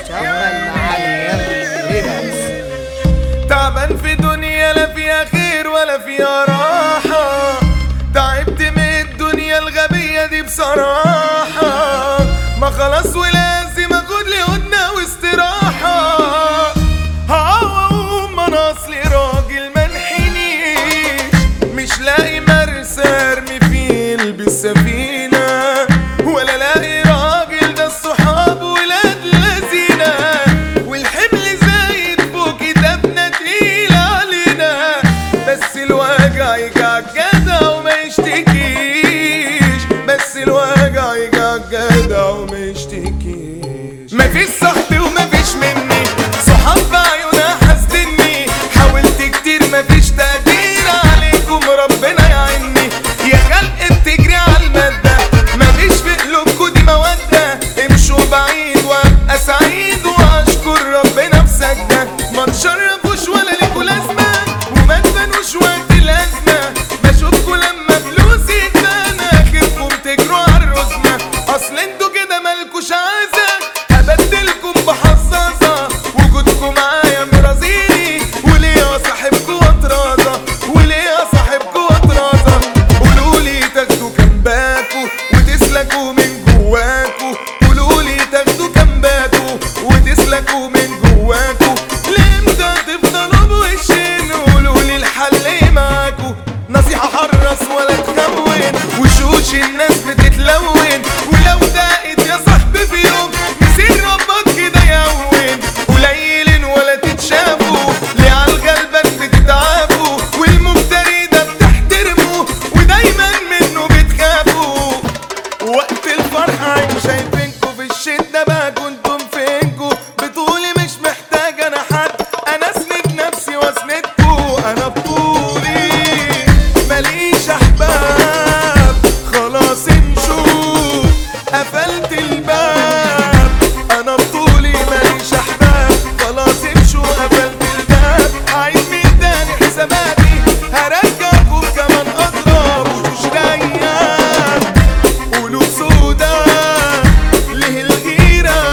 شغل معايا ريلاكس تعبان في دنيا لا فيها خير ولا فيها راحة تعبت من الدنيا الغبية دي بصراحة ما خلاص ولازم اخد لي هدنة واستراحة هقوم انا اصلي راجل منحني مش لاقي مرسى ارمي فيه بالسفينة ولا لاقي راجل ده الصحاب ولاد لذينة والحمل زايد فوق كتابنا تقيل علينا بس الوجع يجع جدع وما يشتكيش بس الوجع يجع جدع وما يشتكيش مفيش صاحبي ومفيش مني صحاب بعيونها حاسدني حاولت كتير مفيش تقدير عليكم ربنا يعيني يا خلق بتجري على المادة مفيش في قلوبكوا دي مودة امشوا بعيد وابقى سعيد واشكر ربنا في سجدة ما تشرفوش ولا ليكوا لازمة وما تبانوش وقت الأزمة بشوفكوا لما فلوسي تبان اخركم تجروا على الرزمة اصل انتوا كده مالكوش عازة هبدلكم بحظاظة وجودكم معايا مرازيني وليه صاحبكوا اطرازة وليه صاحبكوا اطرازة قولولي تاخدوا كامباكوا وتسلكوا من جواكوا قولولي تاخدوا كامباكوا وتسلكوا من جواكوا لامتى تفضلوا بوشين قولولي الحل معاكوا نصيحة حرص ولا تخون وشوش الناس بتتلون ولو دقت يا صاحبي في يوم مسير ربك كده يهون قليلين ولا تتشافوا ليه عالغلبان بتتعافوا والمفتري ده بتحترموا ودايما منه بتخافوا وقت الفرحة عين شايفينكوا في الشدة بقى كنتم فينكوا بتقولي مش محتاج انا حد انا اسند نفسي واسندكوا انا بطولي ماليش احباب خلاص امشوا قفلت الباب انا بطولي ماليش احباب خلاص امشوا قفلت الباب عيد من تاني حساباتي هرجعكم كمان اضرب وشوش ريان قلوب سودا ليه الغيرة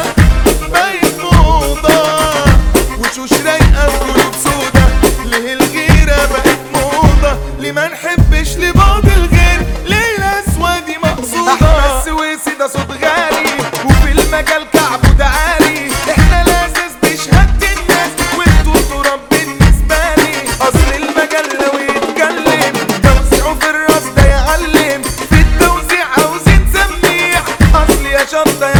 بقت موضة وشوش رايقة قلوب سودا ليه الغيرة بقت موضة ليه ما نحبش لبعض الغير ليه الأسوأ دي مقصودة أحمد السويسي ده صوت غالي وفي المجال كعبه ده عالي احنا الأساس بشهادة الناس وانتوا تراب بالنسبة لي أصل المجال لو يتكلم توزيعه في الراس ده يعلم في التوزيع عاوزين سميع أصل يا شنطة